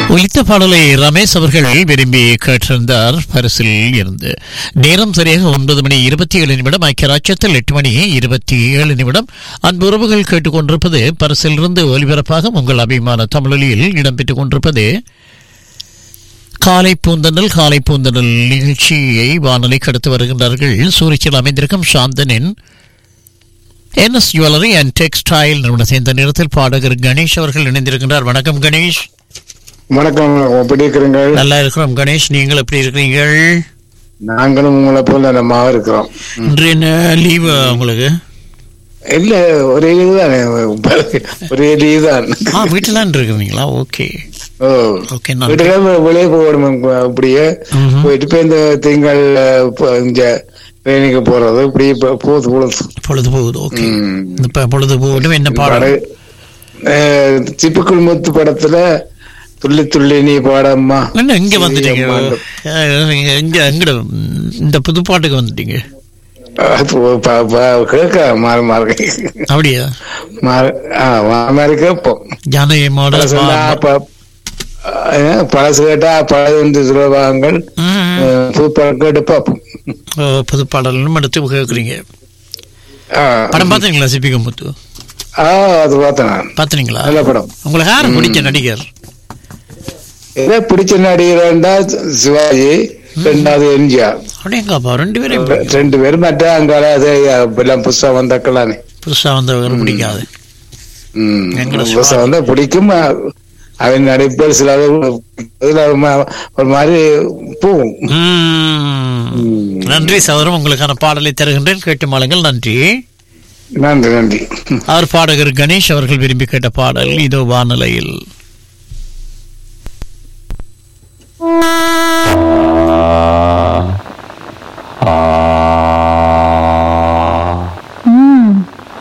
ஒலித்த பாடலை ரமேஷ் அவர்கள் விரும்பி கேட்டிருந்தார் பரிசில் இருந்து நேரம் சரியாக ஒன்பது மணி இருபத்தி ஏழு நிமிடம் ஐக்கியராட்சத்தில் எட்டு மணி இருபத்தி ஏழு நிமிடம் அன்பு உறவுகள் கேட்டுக்கொண்டிருப்பது பரிசில் இருந்து ஒலிபரப்பாக உங்கள் அபிமான தமிழொலியில் இடம்பெற்றுக் கொண்டிருப்பது காலை பூந்தனல் காலை பூந்தனல் நிகழ்ச்சியை வானொலி கடத்து வருகின்றார்கள் சூரிச்சில் அமைந்திருக்கும் சாந்தனின் என்எஸ் ஜுவல்லரி அண்ட் டெக்ஸ்டைல் நிறுவனத்தை இந்த நேரத்தில் பாடகர் கணேஷ் அவர்கள் இணைந்திருக்கின்றார் வணக்கம் கணேஷ் வணக்கம் எப்படி இருக்கிறீங்க நல்லா இருக்கிறோம் கணேஷ் நீங்கள் எப்படி இருக்கிறீர்கள் நாங்களும் உங்களை போல நலமாக இருக்கிறோம் இன்று என்ன லீவு உங்களுக்கு இல்ல ஒரே லீவு தானே ஒரே லீவு தான் ஆ வீட்டில் தான் இருக்கிறீங்களா ஓகே ஓ ஓகே நான் வீட்டுல வெளியே போகணும் அப்படியே ம்ஹும். போயிட்டு இப்ப இந்த திங்கள் இப்ப இந்த ட்ரெயினுக்கு போறது இப்படி இப்ப போகுது பொழுது பொழுது போகுது ஓகே ம். இப்போ பொழுது போகட்டும் என்ன பாடம் பட- அஹ், சிப்புக்குள் முத்து படத்துல துள்ளி துள்ளி நீ பாடம்மா என்ன இங்க வந்துட்டீங்க அம்மாண்டு. அஹ், இங்க இங்க எங்கட ம், இந்த புது பாட்டுக்கு வந்துட்டீங்க அப்போ ப- ப- கேட்க மாறி மாறி அப்படியா மாறி ஆ, மாறி மாறி கேட்போம் ஜானகி மாடல் பழசு இருந்தா ப- அஹ், பழசு கேட்டா பழது சுலபங்கள் புது பழம் கேட்டு பார்ப்போம் புது பாடலும் எடுத்து கேட்குறீங்க ஆ. படம் பார்த்தீங்களா சிப்பிக முத்து ஆ அது பார்த்தேன் நான் பார்த்தீங்களா நல்ல படம் உங்களுக்கு யார் பிடிச்ச நடிகர் எதை பிடிச்ச நடிகர்டா சிவாஜி ரெண்டாவது எம்ஜிஆர் அப்படியேங்கப்பா ரெண்டு பேரும் பிடிக்கும். ரெண்டு பேரும் மற்ற அங்கால அது எல்லாம் புதுசா வந்தாக்கலானே புதுசா வந்தவங்க பிடிக்காது ம். எங்கட புதுசா வந்தா பிடிக்கும் அவன் நடிப்பு சில இதுல ம- ஒரு மாதிரி போகும் ம். நன்றி சகோதரம் உங்களுக்கான பாடலை தருகின்றேன் கேட்டு மாளுங்கள் நன்றி நன்றி நன்றி அவர் பாடகர் கணேஷ் அவர்கள் விரும்பி கேட்ட பாடல் இதோ வானிலையில்